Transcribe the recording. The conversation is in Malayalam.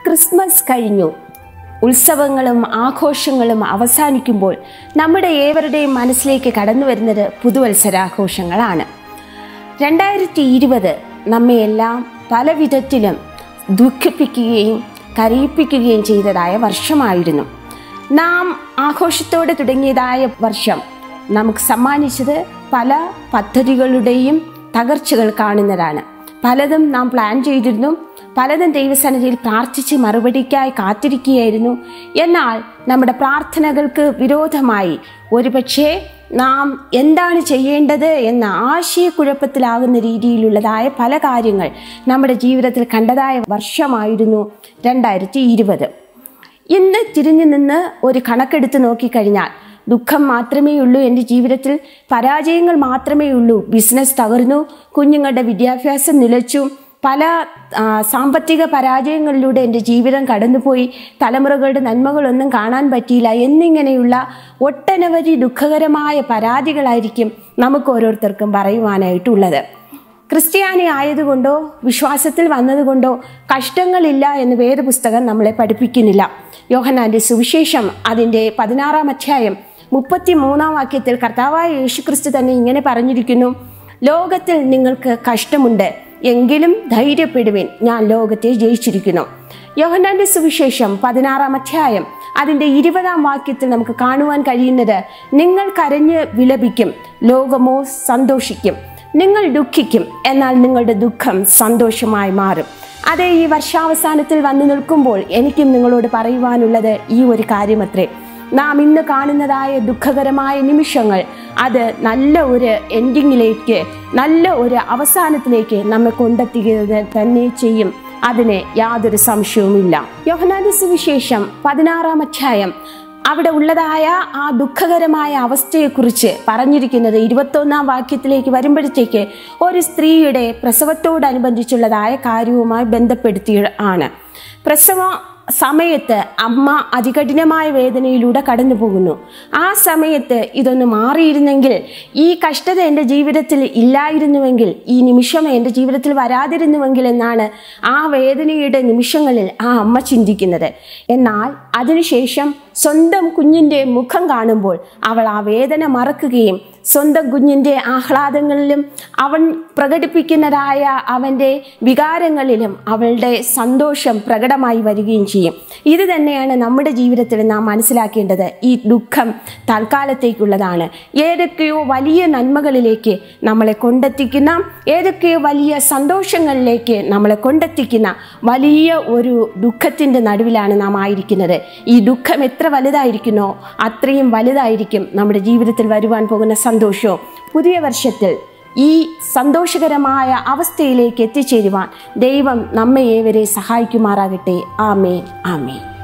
ക്രിസ്മസ് കഴിഞ്ഞു ഉത്സവങ്ങളും ആഘോഷങ്ങളും അവസാനിക്കുമ്പോൾ നമ്മുടെ ഏവരുടെയും മനസ്സിലേക്ക് കടന്നു വരുന്നത് പുതുവത്സരാഘോഷങ്ങളാണ് രണ്ടായിരത്തി ഇരുപത് നമ്മയെല്ലാം പല വിധത്തിലും ദുഃഖിപ്പിക്കുകയും കരയിപ്പിക്കുകയും ചെയ്തതായ വർഷമായിരുന്നു നാം ആഘോഷത്തോടെ തുടങ്ങിയതായ വർഷം നമുക്ക് സമ്മാനിച്ചത് പല പദ്ധതികളുടെയും തകർച്ചകൾ കാണുന്നതാണ് പലതും നാം പ്ലാൻ ചെയ്തിരുന്നു പലതും ദൈവസന്നിധിയിൽ പ്രാർത്ഥിച്ച് മറുപടിക്കായി കാത്തിരിക്കുകയായിരുന്നു എന്നാൽ നമ്മുടെ പ്രാർത്ഥനകൾക്ക് വിരോധമായി ഒരുപക്ഷെ നാം എന്താണ് ചെയ്യേണ്ടത് എന്ന ആശയക്കുഴപ്പത്തിലാകുന്ന രീതിയിലുള്ളതായ പല കാര്യങ്ങൾ നമ്മുടെ ജീവിതത്തിൽ കണ്ടതായ വർഷമായിരുന്നു രണ്ടായിരത്തി ഇരുപത് ഇന്ന് തിരിഞ്ഞു നിന്ന് ഒരു കണക്കെടുത്ത് നോക്കിക്കഴിഞ്ഞാൽ ദുഃഖം മാത്രമേ ഉള്ളൂ എൻ്റെ ജീവിതത്തിൽ പരാജയങ്ങൾ മാത്രമേ ഉള്ളൂ ബിസിനസ് തകർന്നു കുഞ്ഞുങ്ങളുടെ വിദ്യാഭ്യാസം നിലച്ചു പല ആ, സാമ്പത്തിക പരാജയങ്ങളിലൂടെ എൻ്റെ ജീവിതം കടന്നുപോയി തലമുറകളുടെ നന്മകളൊന്നും കാണാൻ പറ്റിയില്ല എന്നിങ്ങനെയുള്ള ഒട്ടനവധി ദുഃഖകരമായ പരാതികളായിരിക്കും നമുക്ക് ഓരോരുത്തർക്കും പറയുവാനായിട്ടുള്ളത് ക്രിസ്ത്യാനി ആയതുകൊണ്ടോ വിശ്വാസത്തിൽ വന്നതുകൊണ്ടോ കഷ്ടങ്ങളില്ല എന്ന് വേദപുസ്തകം നമ്മളെ പഠിപ്പിക്കുന്നില്ല യോഹനാന്റെ സുവിശേഷം അതിൻ്റെ പതിനാറാം അധ്യായം മുപ്പത്തി മൂന്നാം വാക്യത്തിൽ കർത്താവായ യേശുക്രിസ്തു തന്നെ ഇങ്ങനെ പറഞ്ഞിരിക്കുന്നു ലോകത്തിൽ നിങ്ങൾക്ക് കഷ്ടമുണ്ട് എങ്കിലും ധൈര്യപ്പെടുവിൻ ഞാൻ ലോകത്തെ ജയിച്ചിരിക്കുന്നു യോഹന്നാന്റെ സുവിശേഷം പതിനാറാം അധ്യായം അതിൻ്റെ ഇരുപതാം വാക്യത്തിൽ നമുക്ക് കാണുവാൻ കഴിയുന്നത് നിങ്ങൾ കരഞ്ഞ് വിലപിക്കും ലോകമോ സന്തോഷിക്കും നിങ്ങൾ ദുഃഖിക്കും എന്നാൽ നിങ്ങളുടെ ദുഃഖം സന്തോഷമായി മാറും അതേ ഈ വർഷാവസാനത്തിൽ വന്നു നിൽക്കുമ്പോൾ എനിക്കും നിങ്ങളോട് പറയുവാനുള്ളത് ഈ ഒരു കാര്യമത്രേ നാം ഇന്ന് കാണുന്നതായ ദുഃഖകരമായ നിമിഷങ്ങൾ അത് നല്ല ഒരു എൻഡിങ്ങിലേക്ക് നല്ല ഒരു അവസാനത്തിലേക്ക് നമ്മെ കൊണ്ടെത്തിക്കുക തന്നെ ചെയ്യും അതിന് യാതൊരു സംശയവുമില്ല യോഹനാദി സുവിശേഷം പതിനാറാം അധ്യായം അവിടെ ഉള്ളതായ ആ ദുഃഖകരമായ അവസ്ഥയെക്കുറിച്ച് പറഞ്ഞിരിക്കുന്നത് ഇരുപത്തൊന്നാം വാക്യത്തിലേക്ക് വരുമ്പോഴത്തേക്ക് ഒരു സ്ത്രീയുടെ പ്രസവത്തോടനുബന്ധിച്ചുള്ളതായ കാര്യവുമായി ബന്ധപ്പെടുത്തി ആണ് പ്രസവ സമയത്ത് അമ്മ അതികഠിനമായ വേദനയിലൂടെ കടന്നു പോകുന്നു ആ സമയത്ത് ഇതൊന്ന് മാറിയിരുന്നെങ്കിൽ ഈ കഷ്ടത എൻ്റെ ജീവിതത്തിൽ ഇല്ലായിരുന്നുവെങ്കിൽ ഈ നിമിഷം എൻ്റെ ജീവിതത്തിൽ വരാതിരുന്നുവെങ്കിൽ എന്നാണ് ആ വേദനയുടെ നിമിഷങ്ങളിൽ ആ അമ്മ ചിന്തിക്കുന്നത് എന്നാൽ അതിനുശേഷം സ്വന്തം കുഞ്ഞിൻ്റെ മുഖം കാണുമ്പോൾ അവൾ ആ വേദന മറക്കുകയും സ്വന്തം കുഞ്ഞിൻ്റെ ആഹ്ലാദങ്ങളിലും അവൻ പ്രകടിപ്പിക്കുന്നതായ അവൻ്റെ വികാരങ്ങളിലും അവളുടെ സന്തോഷം പ്രകടമായി വരികയും ചെയ്യും ഇത് തന്നെയാണ് നമ്മുടെ ജീവിതത്തിൽ നാം മനസ്സിലാക്കേണ്ടത് ഈ ദുഃഖം തൽക്കാലത്തേക്കുള്ളതാണ് ഏതൊക്കെയോ വലിയ നന്മകളിലേക്ക് നമ്മളെ കൊണ്ടെത്തിക്കുന്ന ഏതൊക്കെയോ വലിയ സന്തോഷങ്ങളിലേക്ക് നമ്മളെ കൊണ്ടെത്തിക്കുന്ന വലിയ ഒരു ദുഃഖത്തിൻ്റെ നടുവിലാണ് നാം ആയിരിക്കുന്നത് ഈ ദുഃഖം എത്ര വലുതായിരിക്കുന്നോ അത്രയും വലുതായിരിക്കും നമ്മുടെ ജീവിതത്തിൽ വരുവാൻ പോകുന്ന സന്തോഷവും പുതിയ വർഷത്തിൽ ഈ സന്തോഷകരമായ അവസ്ഥയിലേക്ക് എത്തിച്ചേരുവാൻ ദൈവം നമ്മെ ഏവരെ സഹായിക്കുമാറാകട്ടെ ആമേ ആമേ